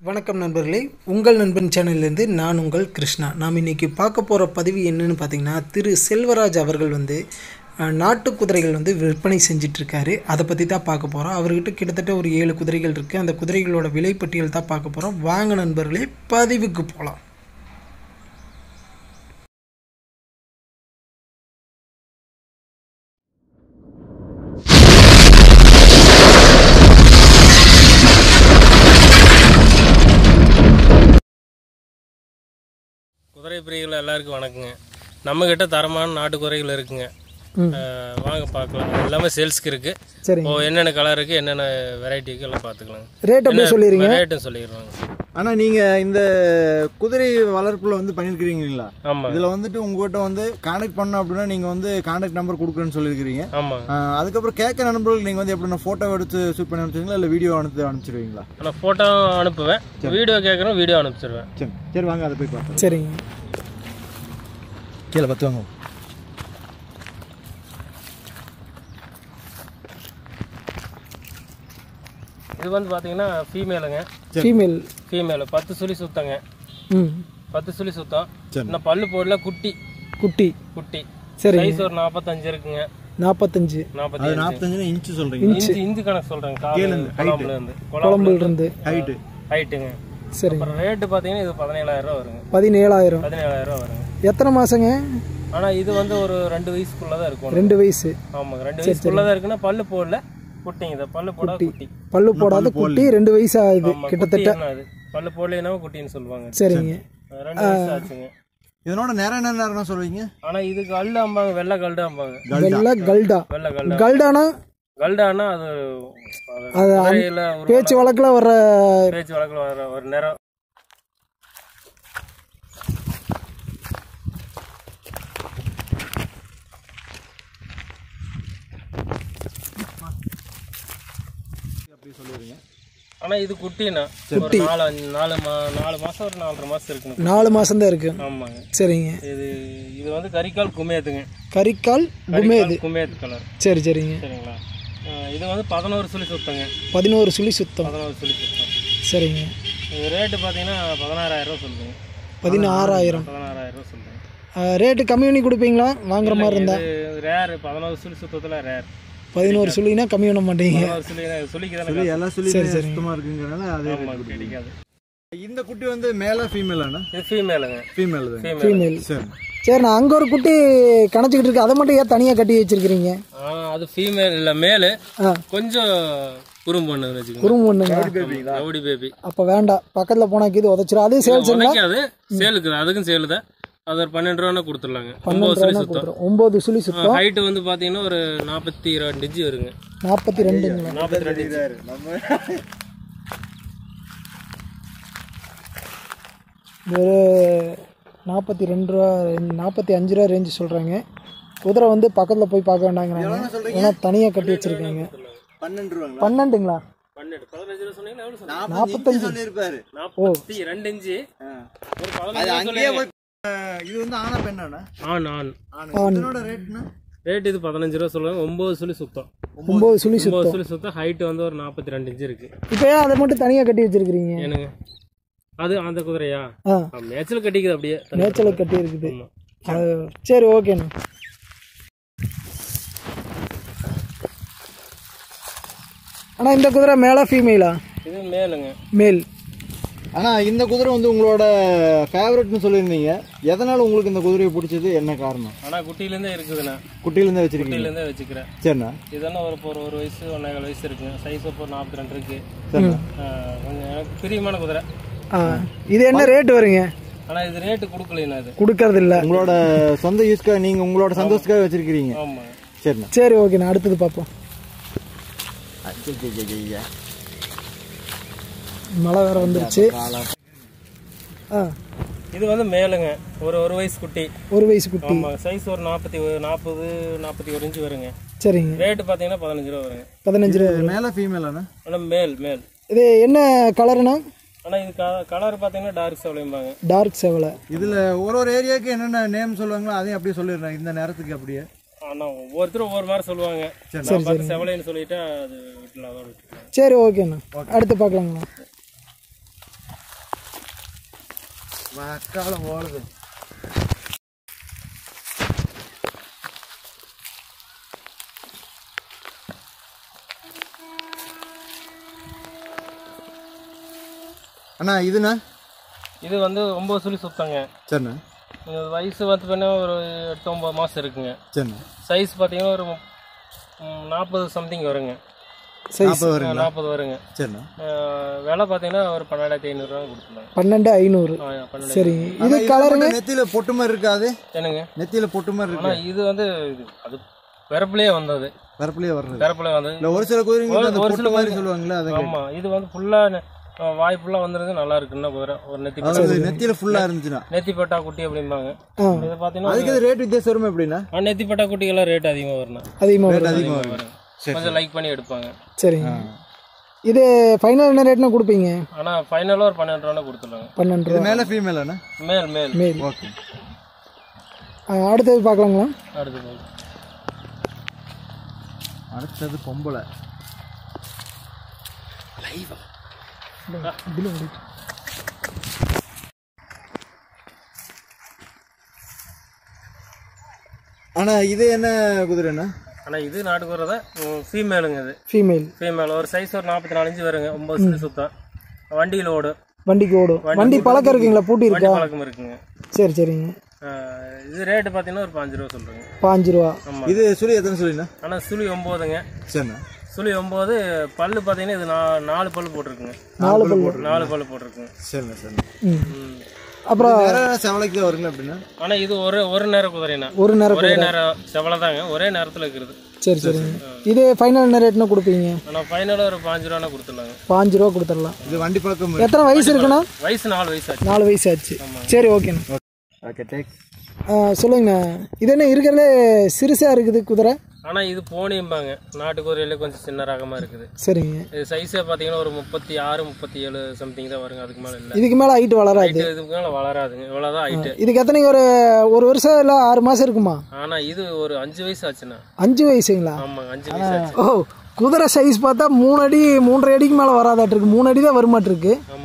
வணக்கம் நண்பர்களே உங்கள் நண்பன் சேனல்லேருந்து நான் உங்கள் கிருஷ்ணா நாம் இன்றைக்கி பார்க்க போகிற பதிவு என்னன்னு பார்த்தீங்கன்னா திரு செல்வராஜ் அவர்கள் வந்து அஹ், நாட்டு குதிரைகள் வந்து விற்பனை செஞ்சிட்ருக்காரு அதை பற்றி தான் பார்க்க போகிறோம் அவர்கிட்ட கிட்டத்தட்ட ஒரு ஏழு குதிரைகள் இருக்குது அந்த குதிரைகளோட விலைப்பட்டியல் தான் பார்க்க போகிறோம் வாங்க நண்பர்களே பதிவுக்கு போகலாம் குதிரை பிரிவுகள் எல்லாருக்கும் வணக்கங்க நம்மக்கிட்ட தரமான நாட்டு குதிரைகள் இருக்குங்க அஹ் வாங்க பார்க்கலாம் இது எல்லாமே சேல்ஸ்க்கு இருக்கு சரிங்க இப்போ என்னென்ன கலர் இருக்கு என்னென்ன வெரைட்டி இருக்கு எல்லாம் பார்த்துக்கலாம் ரேட் அப்படியே சொல்லிடுங்க ரேட்டும் சொல்லிடுவாங்க ஆனா நீங்க இந்த குதிரை வளர்ப்புல வந்து பண்ணிருக்கீங்களா ஆமாம் இதுல வந்துட்டு உங்ககிட்ட வந்து கான்டாக்ட் பண்ணோம் அப்படின்னா நீங்க வந்து கான்டாக்ட் நம்பர் கொடுக்குறேன்னு சொல்லியிருக்கீங்க ஆமாங்க ஆஹ் அதுக்கப்புறம் கேட்க நண்பர்களுக்கு நீங்க வந்து எப்படி போட்டோ எடுத்து ஷூட் பண்ணி அனுப்பிச்சிங்களா இல்ல வீடியோ அனுப்பி அனுப்பிச்சிருவீங்களா ஆனால் ஃபோட்டோ அனுப்புவேன் வீடியோ கேட்குறோம் வீடியோ அனுப்பிச்சிடுவேன் சரி சரி வாங்க அதை போய் பார்க்கலாம் சரிங்க கீழே பத்து வாங்க இது வந்து பார்த்தீங்கன்னா ஃபீமேலுங்க ஃபீமேல் ஃபீமேலு பத்து சுழி சுத்தங்க ம் பத்து சுழி சுத்தம் சரி. இன்னும் பல்லு போடல குட்டி குட்டி குட்டி சரிங்க சைஸ் ஒரு நாற்பத்தஞ்சு இருக்குங்க நாற்பத்தஞ்சு அது நாற்பத்தி நாற்பத்தஞ்சு இன்ச்சு சொல்றீங்க இஞ்சி இஞ்சி கணக்கு சொல்கிறேங்க காலு குழம்புல இருந்து குழம்புல இருந்து ஹைட்டு ஹைட்டுங்க சரிங்க அப்புறம் ரேட்டு பார்த்தீங்கன்னா இது பதினேழாயிரம் ரூபா வருங்க பதினேழாயிரம் பதினேழாயிரம் ரூபா வருங்க எத்தனை மாதங்க ஆனால் இது வந்து ஒரு ரெண்டு வயசுக்குள்ள தான் இருக்கும் ரெண்டு வயசு ஆமாங்க ரெண்டு வயசுக்குள்ள தான் இருக்குன்னா பல்லு போடல குட்டிங்க இது பல்லு போட குட்டி பல்லு போடாத குட்டி ரெண்டு வயசு ஆகுது ஆமா, கிட்டத்தட்ட குட்டி என்ன அது பல்லு போடலைன்னா குட்டின்னு சொல்லுவாங்க சரிங்க ரெண்டு வயசு ஆச்சுங்க இதனோட நேரம் என்ன நேரம் சொல்லுவீங்க ஆனா இது கல்லு அம்பாங்க வெள்ளை கல்டு அம்பாங்க வெள்ளை கல்டா வெள்ளை கல்டு கல்டானா கல்டானா அது அது அது குதிரையில ஒரு பேச்சு வழக்கில் வர்ற பேச்சு வழக்கில் வர ஒரு நிறம் அப்படி சொல்லிடுங்க ஆனா இது குட்டினா ஒரு நாலு அஞ்சு நாலு மா நாலு மாசம் ஒரு நாலரை மாசம் இருக்குங்க நாலு மாதம் தான் இருக்கு ஆமாங்க சரிங்க இது இது வந்து கரிக்கால் குமேத்துங்க கரிக்கால் குமேது கரிக்கால் குமேத் கலர் சரி சரிங்க சரிங்களா அஹ் இது வந்து பதினோரு சுழி சுத்தங்க பதினோரு சுழி சுத்தம் பதினோரு சுழி சுத்தம் சரிங்க இது ரேட்டு பார்த்தீங்கன்னா பதினாறாயிரம் ரூபா சொல்லுங்க பதினாறாயிரம் பதினாறாயிரம் ரூபா சொல்லுங்க ரேட்டு கம்மி பண்ணி கொடுப்பீங்களா வாங்குற மாதிரி இருந்தா இது ரேர் பதினோரு சுழி சுத்தத்தில் ரேர் பதினோரு சுழினா கம்மி பண்ண மாட்டீங்க பதினோரு சுழி சுழிக்கு தானே சொல்லி எல்லா சொல்லி சுத்தமா இருக்குங்கிறனால அதே ஆமா, கிடைக்காது இந்த குட்டி வந்து மேல ஃபீமேலானா இது ஃபீமேலுங்க ஃபீமேல் தான் ஃபீமேல் ஃபீமேல் சரி சரி நான் அங்கே ஒரு குட்டி கணச்சிக்கிட்டு இருக்கு அதை மட்டும் ஏன் தனியாக கட்டி வச்சிருக்கிறீங்க ஆ அது ஃபீமேல் இல்லை மேலு ஆ கொஞ்சம் குறும்பு பண்ணுது வச்சுக்கோங்க குறும்பு ஒன்றுங்க ரவுடி பேபி அப்போ வேண்டாம் பக்கத்தில் போனாக்கி இது உதச்சிரும் அது சேல்ஸுங்களா உனக்காது சேலுக்கு அதுக்கும் சேலு தான் அது ஒரு பன்னெண்டு ரூபானா கொடுத்துடலாங்க ஒம்பது சுழி சுத்தம் கொடுத்துரும் ஒம்பது சுழி சுத்தம் ஹைட்டு வந்து பார்த்தீங்கன்னா ஒரு நாற்பத்தி ரெண்டு இன்ச்சு வருங்க நாற்பத்தி ரெண்டுங்களா நாற்பத்தி ரெண்டு இன்ச்சு நம்ம ஒரு நாற்பத்தி ரெண்டு ரூபா நாற்பத்தி அஞ்சு ரூபா ரேஞ்சு சொல்கிறாங்க குதிரை வந்து பக்கத்தில் போய் பார்க்க வேண்டாங்கிறாங்க ஏன்னா தனியாக கட்டி வச்சிருக்காங்க பன்னெண்டு ரூபாங்களா பன்னெண்டுங்களா பன்னெண்டு பதினஞ்சு ரூபா சொன்னீங்கன்னா எவ்வளோ சொன்னீங்க நாற்பத்தஞ்சு சொல்லியிருப்பாரு நாற்பத்தி ரெண்டு இன்ச்சு ஒரு பதினஞ்சு ரூபா அங்கேயே போய் அஹ், இது வந்து ஆனா பெண்ணாண்ணா ஆண் ஆண் ஆனா இதனோட ரேட்னா ரேட் இது பதினஞ்சு ரூபா சொல்லுவாங்க ஒம்பது சுழி சுத்தம் ஒம்பது சுழி சுத்தம் ஒம்பது சுழி சுத்தம் ஹைட்டு வந்து ஒரு நாற்பத்தி ரெண்டு இன்ச்சு இருக்கு இப்போ ஏன் அதை மட்டும் தனியாக கட்டி வச்சிருக்கிறீங்க என்னங்க அது அந்த குதிரையா ஆ மேட்சில் கட்டிக்குது அப்படியே மேய்ச்சலுக்கு கட்டி இருக்குது ஆமா. அது சரி ஓகேண்ணா ஆனால் இந்த குதிரை மேலே ஃபீமேலா இது மேலுங்க மேல் ஆனா இந்த குதிரை வந்து உங்களோட ஃபேவரட்னு சொல்லியிருந்தீங்க எதனால உங்களுக்கு இந்த குதிரையை பிடிச்சது என்ன காரணம் ஆனால் குட்டியிலேருந்தே இருக்குதுண்ணா குட்டியிலேருந்து வச்சிருக்கீங்க குட்டியிலேருந்தே வச்சுக்கிறேன் சரிண்ணா இதெல்லாம் ஒரு இப்போ ஒரு ஒரு வயசு ஒன்றேகால் வயசு இருக்குங்க சைஸ் இப்போ ஒரு நாற்பத்தி ரெண்டு இருக்கு சரிண்ணா ஆ, கொஞ்சம் எனக்கு பிரியமான குதிரை ஆ இது என்ன ரேட் வருங்க ஆனால் இது ரேட்டு கொடுக்கலைண்ணா இது கொடுக்கறது இல்ல உங்களோட சொந்த யூஸ்க்காக நீங்க உங்களோட சந்தோஷத்துக்காக வச்சிருக்கீங்க ஆமாங்க சரிண்ணா சரி ஓகேண்ணா அடுத்தது பார்ப்போம் மழை வேற வந்துருச்சு ஆ இது வந்து மேலுங்க ஒரு ஒரு வயசு குட்டி ஒரு வயசு குட்டி ஆமாங்க சைஸ் ஒரு நாற்பத்தி நாற்பது நாற்பத்தி ஒரு இன்ச்சு வருங்க சரிங்க ரேட்டு பார்த்தீங்கன்னா பதினஞ்சு ரூபா வருங்க பதினஞ்சு ரூபா மேல ஃபீமேலாண்ணா ஆனால் மேல் மேல் இது என்ன கலருண்ணா ஆனால் இது கலர் பார்த்தீங்கன்னா டார்க் செவலையும்பாங்க டார்க் செவலை இதுல ஒரு ஒரு ஏரியாவுக்கு என்னென்ன நேம் சொல்லுவாங்களோ அதையும் அப்படியே சொல்லிடுறேன் இந்த நேரத்துக்கு அப்படியே ஆனால் ஒவ்வொருத்தரும் ஒவ்வொரு மாதிரி சொல்லுவாங்க நான் பார்த்து செவலைன்னு சொல்லிட்டா அது விட்டுலாம் அதோட விட்டுலாம் சரி ஓகேண்ணா அடுத்து பார்க்கலாங்கண்ணா மக்காலம் ஓடுது அண்ணா இதுண்ணா இது வந்து ஒம்பது சொல்லி சுத்தங்க சரிண்ணா இது வயசு வந்து பார்த்தீங்கன்னா ஒரு எட்டு ஒம்பது மாதம் இருக்குங்க சரிண்ணா சைஸ் பார்த்தீங்கன்னா ஒரு நாற்பது சம்திங் வருங்க நாற்பது வருங்க நாற்பது வருங்க சரிண்ணா அஹ் விலை பார்த்தீங்கன்னா ஒரு பன்னெண்டாயிரத்தி ஐநூறுரூவா கொடுத்துருந்தாங்க பன்னெண்டு ஐநூறு பன்னெண்டு சரி இது இது கலருங்க நெத்தியில பொட்டு மாதிரி இருக்காது என்னங்க நெத்தியில பொட்டு மாதிரி இருக்கு ஆனால் இது வந்து இது அது பிறப்புலேயே வந்தது வரப்புலயே வர்றது பிறப்புலேயே வந்தது இல்ல ஒரு சில குதிரைங்க ஒரு- அந்த ஒரு பொட்டு சில மாதிரி குதிரை- சொல்லுவாங்கல்ல அது ஆமாம் இது வந்து ஃபுல்லாக வாய் ஃபுல்லாக வந்துருது நல்லா இருக்குன்னா குதிரை ஒரு நெத்தி பட்டா அதாவது நெத்தியில ஃபுல்லா இருந்துச்சுன்னா நெத்தி பட்டா குட்டி அப்படிம்பாங்க ஆ இது பார்த்தீங்கன்னா அதுக்கு அது ரேட் வித்தியாசம் வருமா எப்படின்னா ஆ, நெத்தி பட்டா குட்டிக்கெல்லாம் ரேட் அதிகமாக வரணும் அதிகமாக ரேட் வரும் அதிகமா வரும் கொஞ்சம் லைக் பண்ணி எடுப்பாங்க சரிங்க இது ஃபைனல் என்ன ரேட்னா கொடுப்பீங்க ஆனால் ஃபைனலாக ஒரு பன்னெண்டு ரூபா கொடுத்துருவாங்க பன்னெண்டு இது ரூபா மேல ஃபீமேலாண்ணா மேல் மேல் மேல் ஓகே ஆ, அடுத்தது பார்க்கலாங்களா அடுத்து மேல். அடுத்தது பொம்பளை ஆனா இது என்ன குதிரைண்ணா ஆனால் இது நாட்டுக்கு வரத ஃபீமேலுங்க இது ஃபீமேல் ஃபீமேல் ஒரு சைஸ் ஒரு நாற்பத்தி நாலு இன்ச்சு வருங்க ஒம்பது சுற்றி சுத்தம் வண்டியில் ஓடும் வண்டிக்கு ஓடும் வண்டி பழக்கம் இருக்குங்களா பூட்டி வண்டி இருக்கா பழக்கம் இருக்குங்க சரி சரிங்க ஆஹ் இது ரேட்டு பார்த்தீங்கன்னா ஒரு பாஞ்சு ரூபா சொல்கிறேங்க பாஞ்சு ரூபா ஆமாம் இது சுழி எத்தனை சொல்லிண்ணா ஆனால் சுழி ஒம்போதுங்க சரிண்ணா சுழி ஒம்பது பல்லு பார்த்தீங்கன்னா இது நா நாலு பல்லு போட்டிருக்குங்க நாலு பல் நாலு பல்லு போட்டிருக்குங்க சரிண்ணா சரிண்ணா ம் ம். அப்புறம் நேரம் செவலைக்கு தான் வருங்களா அப்படின்னா ஆனால் இது ஒரு ஒரு நேரம் குதிரைண்ணா ஒரு நேரம் ஒரே நேரம் செவலை தாங்க ஒரே நேரத்தில் இருக்கிறது சரி சரிங்க இது ஃபைனல் என்ன ரேட்னா கொடுப்பீங்க ஆனால் ஃபைனலாக ஒரு பாஞ்சு ரூபானா கொடுத்துடலாங்க பாஞ்சு ரூபா கொடுத்துடலாம் இது வண்டி பழக்கம் எத்தனை வயசு இருக்குண்ணா வயசு நாலு வயசு ஆச்சு நாலு வயசு ஆச்சு சரி ஓகேண்ணா ஓகே டேக் ஆ, சொல்லுங்கண்ணா இது என்ன இருக்கிறதுலே சிறுசாக இருக்குது குதிரை ஆனால் இது போனியும்பாங்க நாட்டு குதிரையில கொஞ்சம் சின்ன ரகமாக இருக்குது சரிங்க இது சைஸே பார்த்தீங்கன்னா ஒரு முப்பத்தி ஆறு முப்பத்தி ஏழு சம்திங் தான் வருங்க அதுக்கு மேலே இல்லை இதுக்கு மேலே ஹைட் வளராது ஹைட்டு இதுக்கு மேலே வளராதுங்க இவ்வளோதான் ஹைட்டு இதுக்கு எத்தனை ஒரு ஒரு வருஷம் இல்லை ஆறு மாதம் இருக்குமா ஆனால் இது ஒரு அஞ்சு வயசு ஆச்சுண்ணா அஞ்சு வயசுங்களா ஆமாங்க அஞ்சு வயசு ஆச்சு ஓ குதிரை சைஸ் பார்த்தா மூணு அடி மூன்றரை அடிக்கு மேலே வராதாட்டிருக்கு மூணு அடி தான் வருமாட்டிருக்கு ஆமாங்க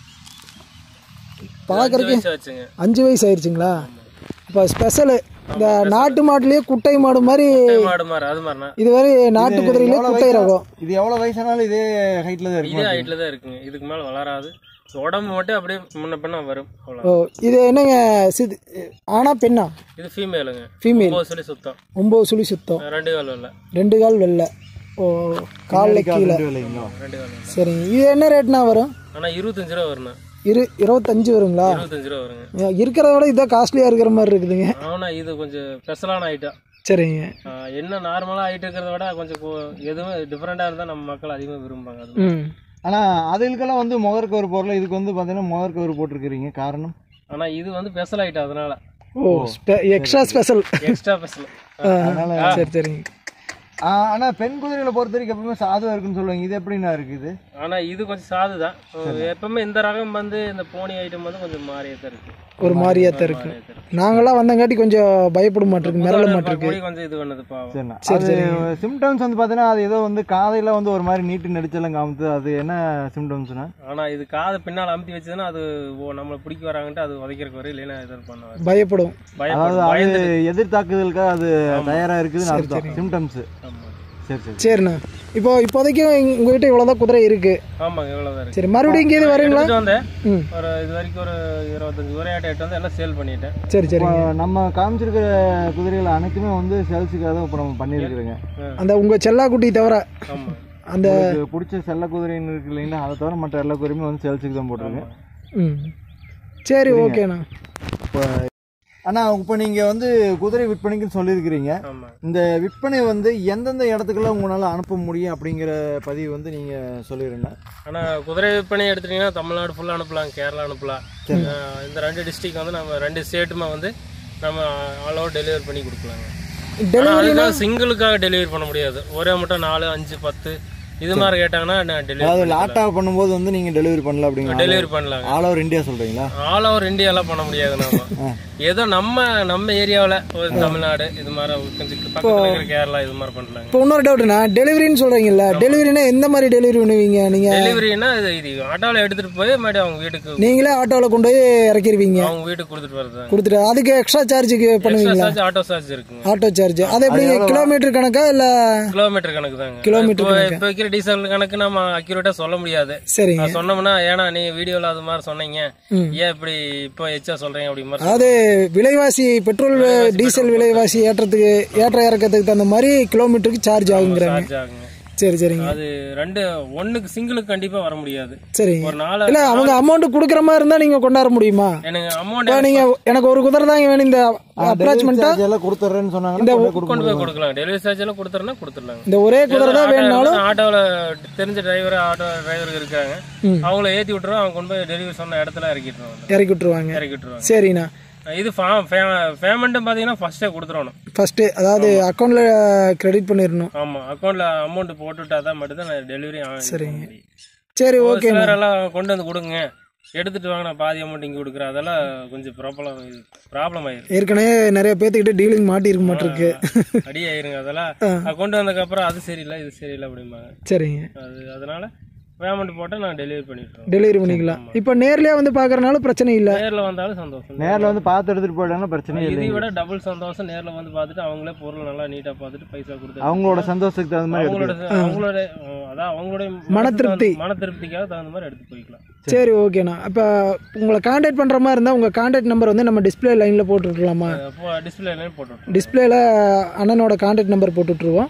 பார்க்கறதுக்கு அஞ்சு வயசு ஆச்சுங்க அஞ்சு வயசு ஆயிடுச்சுங்களா இப்போ ஸ்பெஷலு இந்த நாட்டு மாட்டுலயே குட்டை மாடு மாதிரி குட்டை மாடு மாதிரி அது மாதிரிண்ணா இது வரை நாட்டு குதிரையிலே குட்டை ரகம் இது எவ்வளவு வயசானாலும் இதே ஹைட்ல தான் இதே இருக்கும் ஹைட்டில் தான் இருக்குங்க இதுக்கு மேலே வளராது உடம்பு மட்டும் அப்படியே முன்ன பின்ன வரும் அவ்வளோ ஓ இது என்னங்க சிது ஆனா பெண்ணா இது ஃபீமேலுங்க ஃபீமேல் ஒம்பது சொல்லி சுத்தம் ஒம்பது சுழி சுத்தம் ரெண்டு கால் வரல ரெண்டு கால் வெள்ளை ஓ காலில் கீழே ரெண்டு வேலைங்களா ரெண்டு கால் வரல சரிங்க இது என்ன ரேட்னா வரும் ஆனால் இருபத்தஞ்சு ரூபா வருண்ணா இரு இருபத்தஞ்சு வருங்களா இருபத்தஞ்சு ரூபா வருங்க இருக்கிறத விட இதான் காஸ்ட்லியாக இருக்கிற மாதிரி இருக்குதுங்க ஆனால் இது கொஞ்சம் ஸ்பெஷலான ஐட்டம் சரிங்க என்ன நார்மலாக ஐட்டம் இருக்கிறத விட கொஞ்சம் கு- எதுவும் டிஃப்ரெண்ட்டாக இருந்தால் நம்ம மக்கள் அதிகமாக விரும்புவாங்க அது ம் ஆனா அதுக்கெல்லாம் வந்து முகர் கவர் போடல இதுக்கு வந்து பாத்தீங்கன்னா முகர் கவர் போட்டிருக்கிறீங்க காரணம் ஆனால் இது வந்து ஸ்பெஷல் ஐட்டம் அதனால ஓ எக்ஸ்ட்ரா ஸ்பெஷல் எக்ஸ்ட்ரா ஸ்பெஷல் சரி சரிங்க ஆ, ஆனா பெண் குதிரைகளை பொறுத்த வரைக்கும் எப்பவுமே சாதுவா இருக்குன்னு சொல்லுவாங்க இது எப்படிண்ணா இருக்குது ஆனால் இது கொஞ்சம் சாது தான் எப்பவுமே இந்த ரகம் வந்து இந்த போனி ஐட்டம் வந்து கொஞ்சம் மாறியே தான் இருக்கு ஒரு மாதிரியா தான் இருக்கு நாங்களாம் வந்தங்காட்டி கொஞ்சம் பயப்பட மாட்டிருக்கு மிரள மாட்டிருக்கு கோழி கொஞ்சம் இது பண்ணுது பாவம் சரிண்ணா அது சிம்டம்ஸ் வந்து பாத்தீங்கன்னா அது ஏதோ வந்து காதையில வந்து ஒரு மாதிரி நீட்டு நடிச்செல்லாம் காமித்து அது என்ன சிம்டம்ஸ்னா ஆனால் இது காதை பின்னால் அமுத்தி வச்சதுன்னா அது ஓ நம்மளை பிடிக்க வராங்கன்ட்டு அது உதைக்கிறக்கு வரும் இல்லைன்னா எதுவும் பண்ணுவாங்க பயப்படும் அதாவது பயப்படும் அது பயந்து எதிர்த்தாக்குதலுக்காக அது தயாரா இருக்குதுன்னு அர்த்தம் சிம்டம்ஸ் ஆமாம் சரி சரி சரிண்ணா இப்போ இப்போதைக்கு உங்க- உங்ககிட்ட இவ்வளோதான் குதிரை இருக்கு ஆமாங்க இவ்வளோதான் இருக்கு சரி மறுபடியும் இங்கே வருங்களா எடுத்துட்டு வந்தேன் ம் ஒரு இது வரைக்கும் ஒரு இருபத்தஞ்சு உரையாட்டை எட்டு வந்து எல்லாம் சேல் பண்ணிட்டேன் சரி சரி இப்போ நம்ம காமிச்சிருக்கிற குதிரைகள் அனைத்துமே வந்து சேல்ஸுக்காக தான் இப்போ நம்ம பண்ணியிருக்கிறோங்க அந்த உங்க செல்லாக்குட்டி தவிர ஆமாம் அந்த உங்களுக்கு பிடிச்ச செல்ல குதிரைன்னு இருக்கு இல்லைங்களா அதை தவிர மற்ற எல்லா குதிரையுமே வந்து சேல்ஸுக்கு தான் போட்டிருக்கேன் ம் சரி ஓகேண்ணா இப்போ அண்ணா இப்போ நீங்கள் வந்து குதிரை விற்பனைக்குன்னு சொல்லியிருக்கிறீங்க ஆமாம் இந்த விற்பனை வந்து எந்தெந்த இடத்துக்கெல்லாம் உங்களால் அனுப்ப முடியும் அப்படிங்கிற பதிவு வந்து நீங்கள் சொல்லிடுங்க ஆனால் குதிரை விற்பனை எடுத்துட்டீங்கன்னா தமிழ்நாடு ஃபுல்லாக அனுப்பலாம் கேரளா அனுப்பலாம் அஹ் இந்த ரெண்டு டிஸ்ட்ரிக் வந்து நம்ம ரெண்டு ஸ்டேட்டுமே வந்து நம்ம ஆல் ஓவர் டெலிவரி பண்ணி கொடுக்கலாங்க ஆனால் அதுக்காக சிங்கிளுக்காக டெலிவரி பண்ண முடியாது ஒரே மட்டும் நாலு அஞ்சு பத்து இது மாதிரி கேட்டாங்கன்னா நான் டெலிவரி அதாவது லாட்டாக பண்ணும்போது வந்து நீங்கள் டெலிவரி பண்ணல அப்படிங்களா டெலிவரி பண்ணலாங்க ஆல் ஓவர் இந்தியா சொல்கிறீங்களா ஆல் ஓவர் இந்தியாலாம் பண்ண முடியாது நாம ஏதோ நம்ம நம்ம ஏரியாவில் ஒரு தமிழ்நாடு இது மாதிரி கொஞ்சம் பக்கத்தில் இருக்கிற கேரளா இது மாதிரி பண்ணலாங்க இப்போ இன்னொரு டவுட்னா டெலிவரின்னு சொல்றீங்கல்ல டெலிவரினா எந்த மாதிரி டெலிவரி பண்ணுவீங்க நீங்க டெலிவரினா இது இது ஆட்டோவில் எடுத்துட்டு போய் மறுபடியும் அவங்க வீட்டுக்கு நீங்களே ஆட்டோவில் கொண்டு போய் இறக்கிருவீங்க அவங்க வீட்டுக்கு கொடுத்துட்டு வரது கொடுத்துட்டு அதுக்கு எக்ஸ்ட்ரா சார்ஜுக்கு பண்ணுவீங்களா சார்ஜ் ஆட்டோ சார்ஜ் இருக்குங்க ஆட்டோ சார்ஜ் அது எப்படி கிலோமீட்டர் கணக்கா இல்ல கிலோமீட்டர் கணக்கு தாங்க கிலோமீட்டர் இப்போ இப்போ வைக்கிற டீசல் கணக்கு நம்ம அக்யூரேட்டா சொல்ல முடியாது சரிங்க நான் சொன்னோம்னா ஏன்னா நீ வீடியோல அது மாதிரி சொன்னீங்க ஏன் இப்படி இப்போ எச்சா சொல்றீங்க அப்படி மாதிரி அதாவது விலைவாசி பெட்ரோல் டீசல் விலைவாசி ஏற்றத்துக்கு ஏற்ற இறக்கத்துக்கு தகுந்த மாதிரி கிலோமீட்டருக்கு சார்ஜ் ஆகுங்கிறாங்க சார்ஜ் ஆகுங்க சரி சரிங்க அது ரெண்டு ஒண்ணுக்கு சிங்கிளுக்கு கண்டிப்பா வர முடியாது சரிங்க ஒரு நாள் இல்ல அவங்க அமௌண்ட் கொடுக்குற மாதிரி இருந்தா நீங்க கொண்டாட முடியுமா எனக்கு இப்போ அமௌண்ட் நீங்க எனக்கு ஒரு குதிரை தான் வேணும் இந்த அப்ராச்மெண்ட்டா சார்ஜ் எல்லாம் கொடுத்துட்றேன்னு சொன்னாங்கன்னா கொண்டு போய் கொடுக்க கொண்டு போய் கொடுக்கலாம் டெலிவரி சார்ஜ் எல்லாம் கொடுத்துறனா கொடுத்துடலாங்க இந்த ஒரே குதிரை தான் வேணும்னாலும் ஆட்டோவில் தெரிஞ்ச டிரைவர் ஆட்டோ டிரைவர் இருக்காங்க அவங்கள ஏத்தி விட்டுருவோம் அவங்க கொண்டு போய் டெலிவரி சொன்ன இடத்துல இறக்கிட்டுருவாங்க இறக்கி விட்டுருவாங்க இறக்கி விட்டுருவாங்க சரிண்ணா இது பேமெண்ட்டும் பாத்தீங்கன்னா ஃபர்ஸ்டே கொடுத்துடணும் ஃபர்ஸ்ட் அதாவது அக்கௌண்ட்ல கிரெடிட் பண்ணிடணும் ஆமா அக்கௌண்ட்ல அமௌண்ட் போட்டுட்டா தான் மட்டும் தான் டெலிவரி சரிங்க சரி ஓகே சிலர் எல்லாம் கொண்டு வந்து கொடுங்க எடுத்துட்டு வாங்க நான் பாதி அமௌண்ட் இங்க கொடுக்குறேன் அதெல்லாம் கொஞ்சம் ப்ராப்ளம் ப்ராப்ளம் ஆயிரும் ஏற்கனவே நிறைய பேத்துக்கிட்ட டீலிங் மாட்டி இருக்க மாட்டிருக்கு அடி ஆயிருங்க அதெல்லாம் அது கொண்டு வந்ததுக்கு அப்புறம் அது சரியில்லை இது சரியில்லை அப்படிம்பாங்க சரிங்க அது அதனால பேமெண்ட் போட்டு நான் டெலிவரி பண்ணிட்டுருவேன் டெலிவரி பண்ணிக்கலாம் இப்போ நேர்லயே வந்து பார்க்கறனால பிரச்சனை இல்லை நேர்ல வந்தாலும் சந்தோஷம் நேரில் வந்து பார்த்து எடுத்துட்டு போயிட்டாங்கன்னா பிரச்சனை இல்லை இதை விட டபுள் சந்தோஷம் நேர்ல வந்து பார்த்துட்டு அவங்களே பொருள் நல்லா நீட்டா பார்த்துட்டு பைசா கொடுத்து அவங்களோட சந்தோஷத்துக்கு தகுந்த மாதிரி அவங்களோட அவங்களோட அஹ், அதான் அவங்களுடைய மன திருப்தி. மன திருப்திக்காக தகுந்த மாதிரி எடுத்து போய்க்கலாம் சரி ஓகேண்ணா இப்போ உங்களை காண்டாக்ட் பண்ணுற மாதிரி இருந்தால் உங்கள் காண்டாக்ட் நம்பர் வந்து நம்ம டிஸ்பிளே லைனில் போட்டுருக்கலாமா அப்போ டிஸ்பிளேல போட்டு விட்டுருவோம். டிஸ்பிளேல அண்ணனோட காண்டாக்ட் நம்பர் போட்டு விட்ருவோம்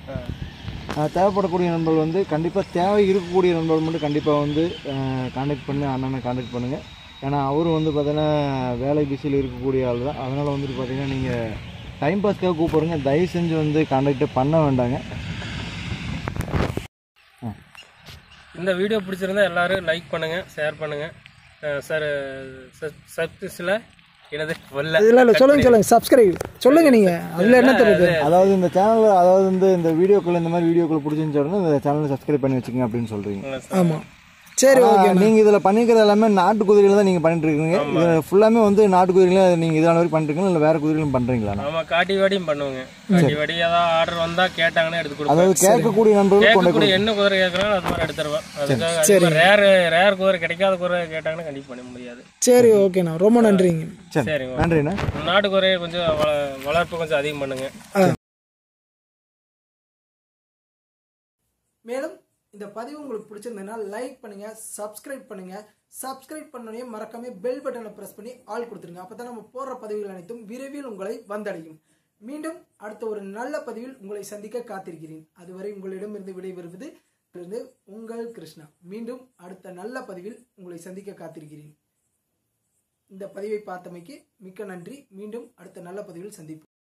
ஆஹ் தேவைப்படக்கூடிய நண்பர்கள் வந்து கண்டிப்பாக தேவை இருக்கக்கூடிய நண்பர்கள் மட்டும் கண்டிப்பாக வந்து காண்டாக்ட் பண்ணி அண்ணனை காண்டாக்ட் பண்ணுங்கள் ஏன்னா அவர் வந்து பார்த்தீங்கன்னா வேலை பிஸியில் இருக்கக்கூடிய ஆள் தான் அதனால் வந்துட்டு பார்த்தீங்கன்னா நீங்கள் டைம் பாஸ்க்காக கூப்பிடுங்க தயவு செஞ்சு வந்து காண்டாக்டே பண்ண வேண்டாங்க இந்த வீடியோ பிடிச்சிருந்தா எல்லாரும் லைக் பண்ணுங்க ஷேர் பண்ணுங்க சார் சப்ஸ்கிரிப்ஷனில் எனது வரல இல்லை இல்லை சொல்லுங்க சொல்லுங்க சப்ஸ்கிரைப் சொல்லுங்க நீங்கள் அதில் என்ன தெரியுது அதாவது இந்த சேனலில் அதாவது வந்து இந்த வீடியோக்குள்ள இந்த மாதிரி வீடியோக்குள்ள பிடிச்சிருந்துச்சு உடனே இந்த சேனலை சப்ஸ்கிரைப் பண்ணி வச்சுக்கோங்க அப்படின்னு சொல்கிறீங்க ஆமாம் சரி ஓகே நீங்கள் இதில் பண்ணிக்கிறது எல்லாமே நாட்டு குதிரையில் தான் நீங்கள் பண்ணிட்டு இருக்கீங்க இதில் ஃபுல்லாமே வந்து நாட்டு குதிரையில நீங்கள் இதனால் வரைக்கும் பண்ணிருக்கீங்களா இல்லை வேறு குதிரையிலும் பண்ணுறீங்களா ஆமா காட்டி வாடியும் பண்ணுவோங்க காட்டி வாடி ஏதாவது ஆர்டர் வந்தா கேட்டாங்கன்னா எடுத்து கொடுப்பேன் அதாவது கேட்கக்கூடிய நண்பர்கள் கொண்டு கேட்கக்கூடிய என்ன குதிரை கேட்கறாங்களோ அது மாதிரி எடுத்துருவேன் அதுக்காக ரேர் ரேர் குதிரை கிடைக்காத குதிரை கேட்டாங்கன்னா கண்டிப்பா பண்ண முடியாது சரி ஓகேண்ணா ரொம்ப நன்றிங்க சரி சரிங்க நன்றிண்ணா நாட்டு குதிரையை கொஞ்சம் வள- வளர்ப்பு கொஞ்சம் அதிகம் பண்ணுங்க மேலும் இந்த பதிவு உங்களுக்கு பிடிச்சிருந்ததுன்னா லைக் பண்ணுங்க சப்ஸ்கிரைப் பண்ணுங்க சப்ஸ்கிரைப் பண்ணோடனே மறக்காம பெல் பட்டனை பிரஸ் பண்ணி ஆள் கொடுத்துருங்க அப்பதான் நம்ம போடுற பதிவுகள் அனைத்தும் விரைவில் உங்களை வந்தடையும் மீண்டும் அடுத்த ஒரு நல்ல பதிவில் உங்களை சந்திக்க காத்திருக்கிறேன் அதுவரை உங்களிடமிருந்து விடைபெறுவது இருந்து உங்கள் கிருஷ்ணா மீண்டும் அடுத்த நல்ல பதிவில் உங்களை சந்திக்க காத்திருக்கிறேன் இந்த பதிவை பார்த்தமைக்கு மிக்க நன்றி மீண்டும் அடுத்த நல்ல பதிவில் சந்திப்போம்